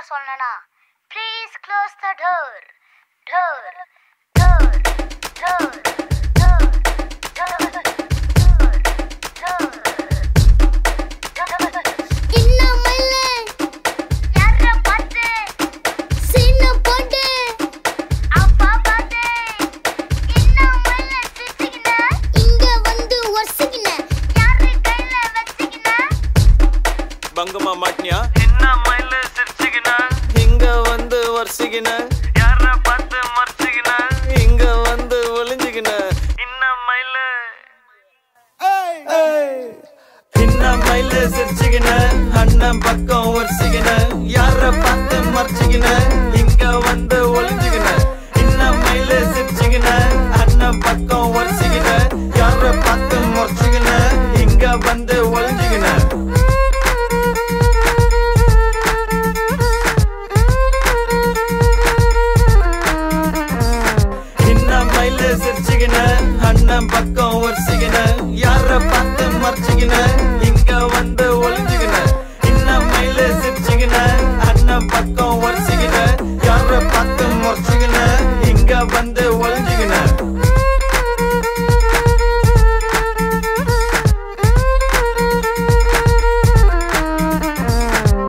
சொல்லணும்னா please close the door door door door door பங்கமா மாட்டினியா என்ன மயில சிரிச்சுக்கின இங்க வந்து வரிசைக்கின யார பார்த்து மறைச்சுக்கின இங்க வந்து ஒளிஞ்சுக்கின என்ன மயில பின்ன மயில சிரிச்சுக்கின அண்ணன் பக்கம் வரிசைக்கின யார பார்த்து மறைச்சுக்கின